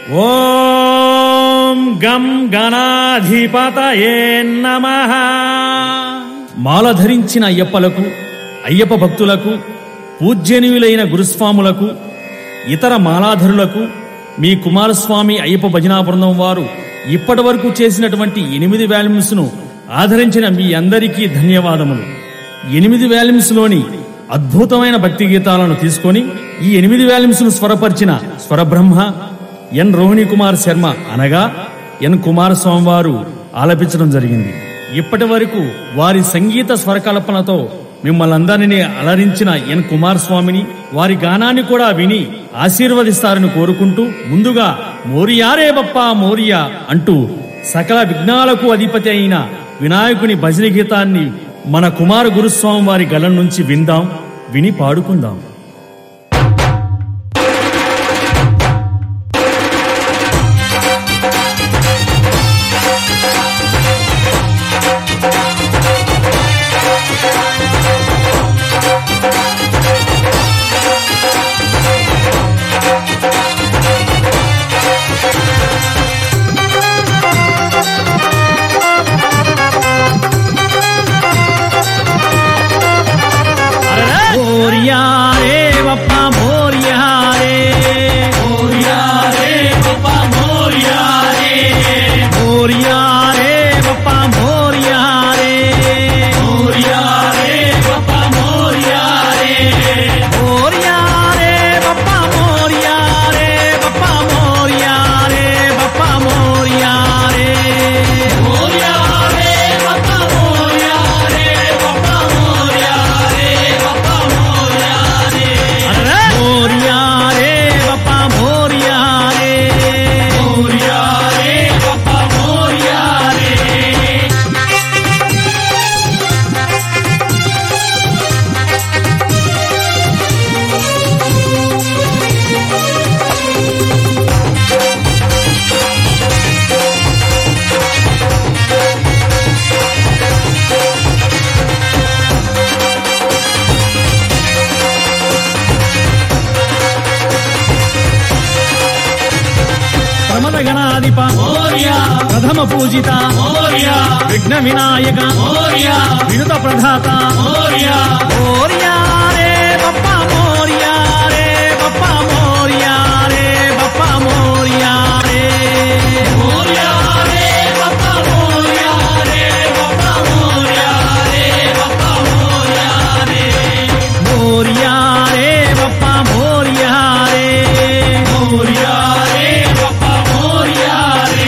ఓం గం గణాధిపతయే నమ మాల ధరించిన అయ్యప్పలకు అయ్యప్ప భక్తులకు పూజ్యనీయులైన గురుస్వాములకు ఇతర మాలాధరులకు మీ కుమారస్వామి అయ్యప్ప భజనా బృందం వారు ఇప్పటి వరకు చేసినటువంటి ఎనిమిది వాల్యూమ్స్ను ఆదరించిన మీ అందరికీ ధన్యవాదములు ఎనిమిది వాల్యూమ్స్లోని అద్భుతమైన భక్తి గీతాలను తీసుకొని ఈ ఎనిమిది వాల్యూమ్స్ను స్వరపరిచిన స్వరబ్రహ్మ ఎన్ రోహిణి కుమార్ శర్మ అనగా ఎన్ కుమారస్వామి వారు ఆలపించడం జరిగింది ఇప్పటి వరకు వారి సంగీత స్వరకల్పనతో మిమ్మల్ని అందరినీ అలరించిన ఎన్ కుమారస్వామిని వారి గానాన్ని కూడా విని ఆశీర్వదిస్తారని కోరుకుంటూ ముందుగా మోరియారే బప్పా మోరియా అంటూ సకల విఘ్నాలకు అధిపతి అయిన వినాయకుని భజన గీతాన్ని మన కుమార గురుస్వామి వారి గలం నుంచి విందాం విని పాడుకుందాం మోరియా రే బప్పా మోరియా రే మోరియా రే బప్పా మోరియా రే మోరియా రే బప్పా మోరియా రే మోరియా రే బప్పా మోరియా రే మోరియా రే బప్పా మోరియా రే బప్పా మోరియా రే బప్పా మోరియా రే మోరియా రే బప్పా మోరియా రే బప్పా మోరియా రే బప్పా మోరియా రే మోరియా రే బప్పా మోరియా రే మోరియా రే బప్పా మోరియా రే ప్రమద గణాధిప మోర్యా ప్రథమ పూజిత మోర్యా విఘ్న వినాయక మోర్యా వినుత ప్రధాత మోర్యా మోర్యా రే బప్ప మోర్యా రే బప్ప మోర్యా రే బప్ప మోర్యా రే మోర్యా రే బప్ప మోర్యా రే బప్ప మోర్యా రే బప్ప మోర్యా రే మోర్యా రే బప్ప మోర్యా రే మోర్యా రే బప్ప మోర్యా రే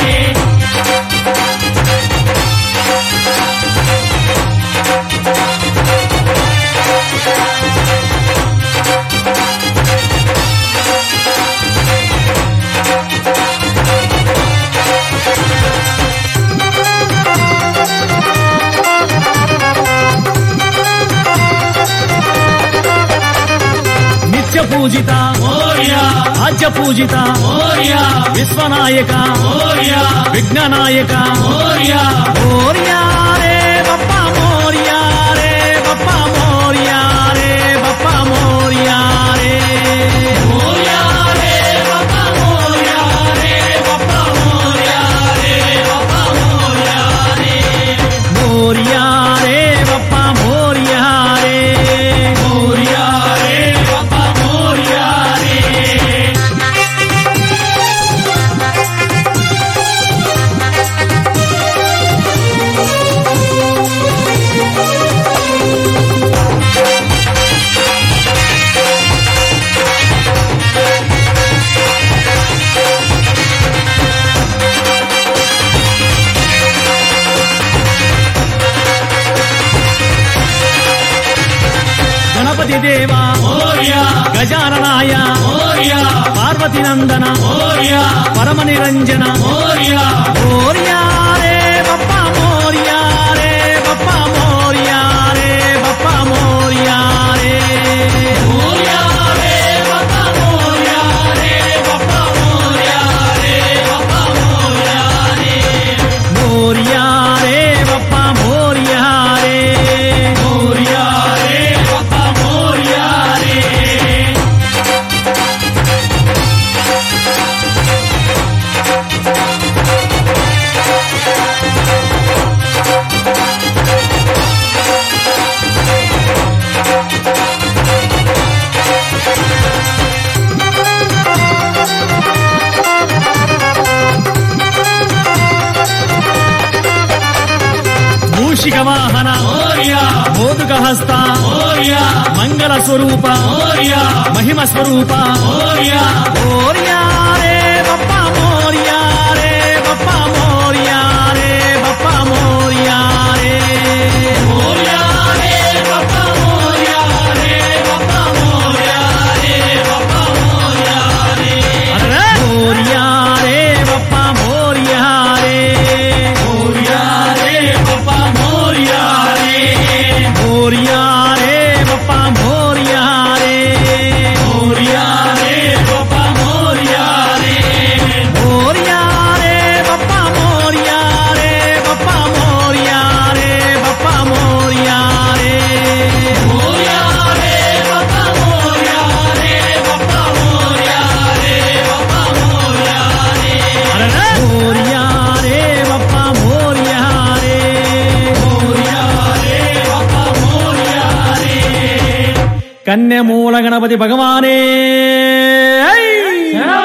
నిత్య పూజిత మోర్యా ఆద్య పూజిత మోర్యా విశ్వనాయక మోర్యా విఘ్ననాయక మోర్యా మోర్యా రే బప్ప మోర్యా రే బప్ప మోర్యా రే బప్ప మోర్యా రే మోర్యా రే బప్ప మోర్యా రే బప్ప మోర్యా రే బప్ప మోర్యా రే మోర్యా రే బప్ప మోర్యా రే మోర్యా రే బప్ప మోర్యా రే గణపతి దేవ మోర్యా గజాననాయ మోర్యా పార్వతి నందన మోర్యా పరమ నిరంజన మోర్యా మోర్యా రే బప్ప మోర్యా రే బప్ప మోర్యా రే బప్ప మోర్యా రే మోర్యా రే బప్ప మోర్యా రే బప్ప మోర్యా రే బప్ప మోర్యా రే మోర్యా రే బప్ప మోర్యా రే మోర్యా రే బప్ప మోర్యా రే మూషిక వాహన మోదుక హస్త మంగళ స్వరూప మహిమ స్వరూప మోర్యా రే బప్ప మోర్యా రే బప్ప మోర్యా రే బప్ప మోర్యా రే మోర్యా రే బప్ప మోర్యా రే బప్ప మోర్యా రే బప్ప మోర్యా రే మోర్యా రే బప్ప మోర్యా రే మోర్యా రే బప్ప మోర్యా రే మోర్యా రే బప్ప మోర్యా రే మోర్యా రే బప్ప మోర్యా రే మోర్యా రే బప్ప మోర్యా రే బప్ప మోర్యా రే బప్ప మోర్యా రే మోర్యా రే బప్ప మోర్యా రే బప్ప మోర్యా రే బప్ప మోర్యా రే మోర్యా రే బప్ప మోర్యా రే మోర్యా రే బప్ప మోర్యా రే కన్యమూల గణపతి భగవానే ఐ!